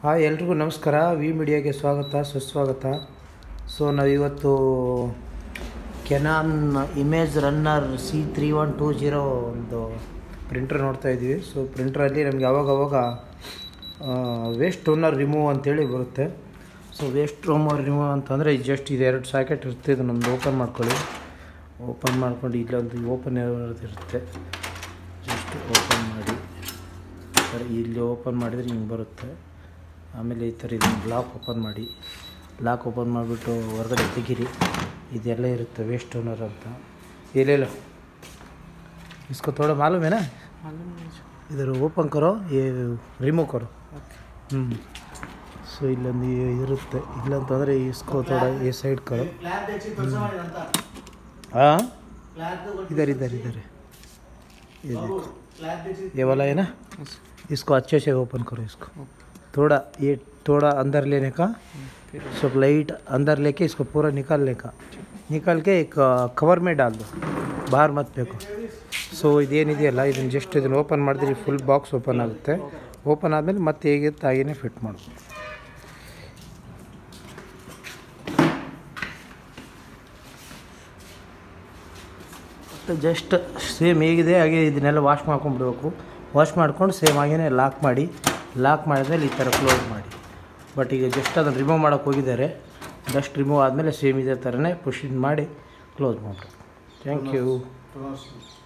hi ಎಲ್ರಿಗೂ ನಮಸ್ಕಾರ V ಮೀಡಿಯಾಗೆ ಸ್ವಾಗತ ಸುಸ್ವಾಗತ ಸೊ ನಾವಿವತ್ತು Canon image runner C three one two zero ಒಂದು ಪ್ರಿಂಟರ್ ನೋಡ್ತಾ ಇದ್ದೀವಿ ಸೊ ಪ್ರಿಂಟ್ರಲ್ಲಿ ನಮ್ಗೆ ಯಾವಾಗ ಅವಾಗ ವೇಸ್ಟ್ ಟೋನರ್ ರಿಮೂವ್ ಅಂತೇಳಿ ಬರುತ್ತೆ ಸೊ ವೇಸ್ಟ್ ಟೋನರ್ ರಿಮೂವ್ ಅಂತಂದರೆ ಜಸ್ಟ್ ಇದು ಎರಡು ಸಾಕೆಟ್ ಇರುತ್ತೆ ಇದನ್ನೊಂದು ಓಪನ್ ಮಾಡ್ಕೊಳ್ಳಿ ಓಪನ್ ಮಾಡ್ಕೊಂಡು ಇಲ್ಲೊಂದು ಓಪನ್ ಇರುತ್ತೆ ಜಸ್ಟ್ ಓಪನ್ ಮಾಡಿ ಸರಿ ಇಲ್ಲಿ ಓಪನ್ ಮಾಡಿದರೆ ಹಿಂಗೆ ಬರುತ್ತೆ ಆಮೇಲೆ ಈ ಥರ ಇದನ್ನು ಲಾಕ್ ಓಪನ್ ಮಾಡಿ ಲಾಕ್ ಓಪನ್ ಮಾಡಿಬಿಟ್ಟು ಹೊರಗಡೆ ತೆಗೀರಿ ಇದೆಲ್ಲ ಇರುತ್ತೆ ವೇಸ್ಟ್ ಓನರ್ ಅಂತ ಇಲ್ಲ इसको थोड़ा मालूम है ना इधर ಓಪನ್ ಕರೋ ये ರಿಮೂವ್ ಕರೋ ಹ್ಞೂ ಸೊ ಇಲ್ಲೊಂದು ಇರುತ್ತೆ ಇಲ್ಲಂತಂದರೆ ಇಸ್ಕೋ ಥೋಡ ಈ ಸೈಡ್ ಕರೋ हाँ इधर इधर इधर ये देखो ये वाला है ना इसको अच्छे से ओपन करो इसको थोड़ा ये थोड़ा अंदर लेने का सब लाइट अंदर लेके इसको पूरा निकालने का निकाल के एक कवर में डाल दो बाहर मत फेंको ಸೊ ಇದೇನಿದೆಯಲ್ಲ ಇದನ್ನು ಜಸ್ಟ್ ಇದನ್ನು ಓಪನ್ ಮಾಡಿದ್ರೆ ಫುಲ್ ಬಾಕ್ಸ್ ಓಪನ್ ಆಗುತ್ತೆ ಓಪನ್ ಆದಮೇಲೆ ಮತ್ತೆ ಹೇಗಿರುತ್ತೆ ಹಾಗೇ ಫಿಟ್ ಮಾಡ್ಬೋದು ಜಸ್ಟ್ ಸೇಮ್ ಹೇಗಿದೆ ಹಾಗೆ ಇದನ್ನೆಲ್ಲ ವಾಶ್ ಮಾಡ್ಕೊಂಡ್ಬಿಡ್ಬೇಕು ವಾಶ್ ಮಾಡ್ಕೊಂಡು ಸೇಮ್ ಹಾಗೇ ಲಾಕ್ ಮಾಡಿ ಲಾಕ್ ಮಾಡಿದ್ಮೇಲೆ ಈ ಥರ ಕ್ಲೋಸ್ ಮಾಡಿ ಬಟ್ ಈಗ ಜಸ್ಟ್ ಅದನ್ನು ರಿಮೂವ್ ಮಾಡೋಕ್ಕೆ ಹೋಗಿದ್ದಾರೆ ಡಸ್ಟ್ ರಿಮೂವ್ ಆದಮೇಲೆ ಸೇಮ್ ಇದೇ ಥರನೇ ಪುಷ್ ಮಾಡಿ ಕ್ಲೋಸ್ ಮಾಡಿ ಥ್ಯಾಂಕ್ ಯು